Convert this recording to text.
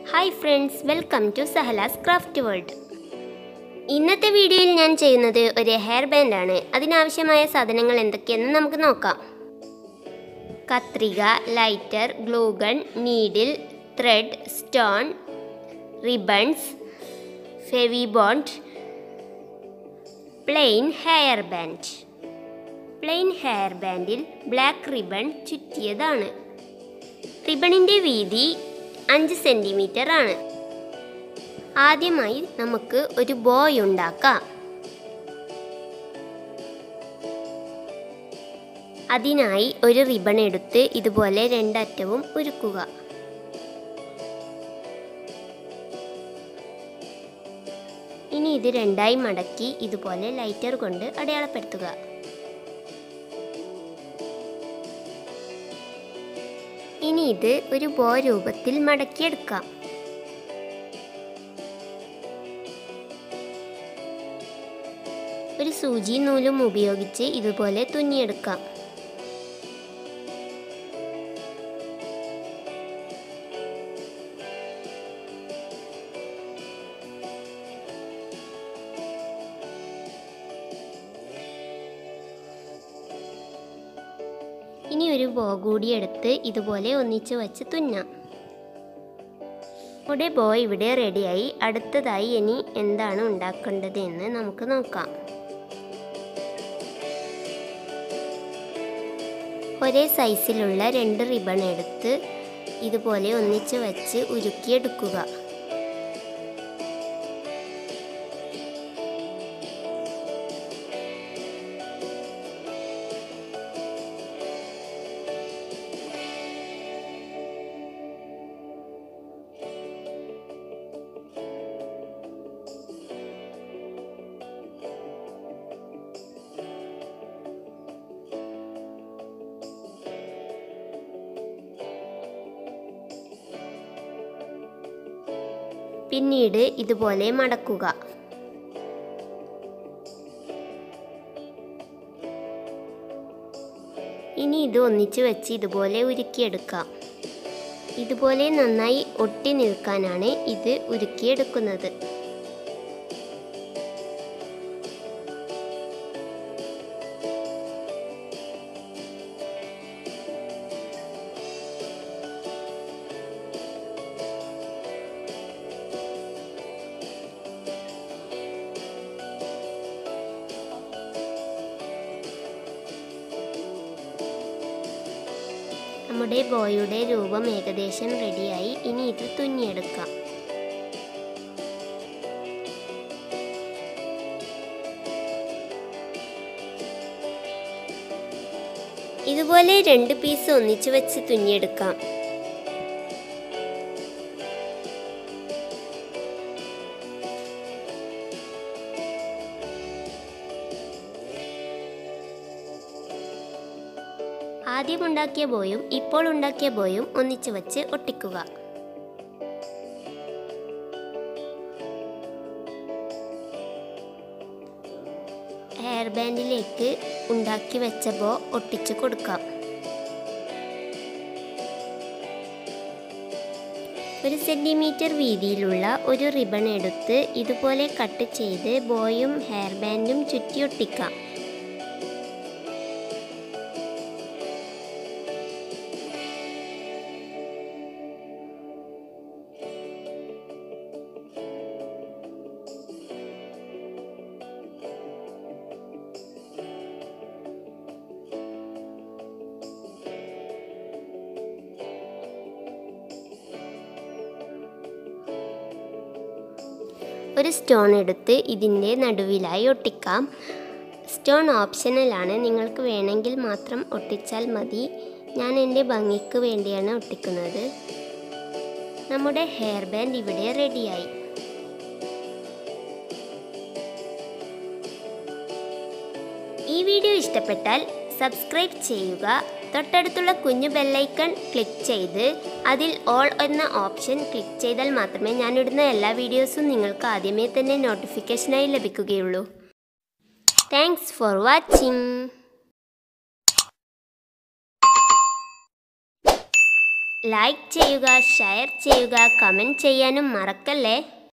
hi friends welcome to Sahala's craft world ഇന്നത്തെ വീഡിയോയിൽ ഞാൻ ചെയ്യുന്നത് ഒരു ഹെയർ ബാൻഡാണ് അതിനാവശ്യമായ സാധനങ്ങൾ എന്തൊക്കെയെന്ന് നമുക്ക് നോക്കാം കത്രിക lighter glue gun needle thread stone ribbons Fevibond plain hair band plain hair ബാൻഡിൽ ബ്ലാക്ക് റിബൺ ചുറ്റിയതാണ് റിബണിൻ്റെ വീതി അഞ്ച് സെൻറ്റിമീറ്റർ ആണ് ആദ്യമായി നമുക്ക് ഒരു ബോയ് ഉണ്ടാക്കാം അതിനായി ഒരു റിബൺ എടുത്ത് ഇതുപോലെ രണ്ടറ്റവും ഉരുക്കുക ഇനി ഇത് രണ്ടായി മടക്കി ഇതുപോലെ ലൈറ്റർ കൊണ്ട് അടയാളപ്പെടുത്തുക ഇനി ഇത് ഒരു ബോ രൂപത്തിൽ മടക്കിയെടുക്കാം ഒരു സൂചി നൂലും ഉപയോഗിച്ച് ഇതുപോലെ തുന്നിയെടുക്കാം ഇനി ഒരു ബോ കൂടി എടുത്ത് ഇതുപോലെ ഒന്നിച്ച് വെച്ച് തുന്നാം നമ്മുടെ ബോ ഇവിടെ റെഡിയായി അടുത്തതായി ഇനി എന്താണ് ഉണ്ടാക്കേണ്ടത് എന്ന് നമുക്ക് നോക്കാം ഒരേ സൈസിലുള്ള രണ്ട് റിബൺ എടുത്ത് ഇതുപോലെ ഒന്നിച്ച് വെച്ച് ഉരുക്കിയെടുക്കുക പിന്നീട് ഇതുപോലെ മടക്കുക ഇനി ഇത് ഒന്നിച്ച് വെച്ച് ഇതുപോലെ ഉരുക്കിയെടുക്കാം ഇതുപോലെ നന്നായി ഒട്ടി നിൽക്കാനാണ് ഇത് ഉരുക്കിയെടുക്കുന്നത് നമ്മുടെ ബോയുടെ രൂപം ഏകദേശം റെഡിയായി ഇനി ഇത് തുന്നിയെടുക്കാം ഇതുപോലെ രണ്ട് പീസ് ഒന്നിച്ചു വെച്ച് തുന്നിയെടുക്കാം ആദ്യം ഉണ്ടാക്കിയ ബോയും ഇപ്പോൾ ഉണ്ടാക്കിയ ബോയും ഒന്നിച്ചു വച്ച് ഒട്ടിക്കുക ഹെയർ ബാൻഡിലേക്ക് ഉണ്ടാക്കി വെച്ച ബോ ഒട്ടിച്ചു കൊടുക്കാം ഒരു സെൻറ്റിമീറ്റർ വീതിയിലുള്ള ഒരു റിബൺ എടുത്ത് ഇതുപോലെ കട്ട് ചെയ്ത് ബോയും ഹെയർ ബാൻഡും ചുറ്റി ഒട്ടിക്കാം ഒരു സ്റ്റോൺ എടുത്ത് ഇതിൻ്റെ നടുവിലായി ഒട്ടിക്കാം സ്റ്റോൺ ഓപ്ഷണലാണ് നിങ്ങൾക്ക് വേണമെങ്കിൽ മാത്രം ഒട്ടിച്ചാൽ മതി ഞാൻ എൻ്റെ ഭംഗിക്ക് വേണ്ടിയാണ് ഒട്ടിക്കുന്നത് നമ്മുടെ ഹെയർ ബാൻഡ് ഇവിടെ റെഡിയായി ഈ വീഡിയോ ഇഷ്ടപ്പെട്ടാൽ സബ്സ്ക്രൈബ് ചെയ്യുക തൊട്ടടുത്തുള്ള കുഞ്ഞു ബെല്ലൈക്കൺ ക്ലിക്ക് ചെയ്ത് അതിൽ ഓൾ എന്ന ഓപ്ഷൻ ക്ലിക്ക് ചെയ്താൽ മാത്രമേ ഞാനിടുന്ന എല്ലാ വീഡിയോസും നിങ്ങൾക്ക് ആദ്യമേ തന്നെ നോട്ടിഫിക്കേഷനായി ലഭിക്കുകയുള്ളൂ താങ്ക്സ് ഫോർ വാച്ചിങ് ലൈക്ക് ചെയ്യുക ഷെയർ ചെയ്യുക കമൻറ്റ് ചെയ്യാനും മറക്കല്ലേ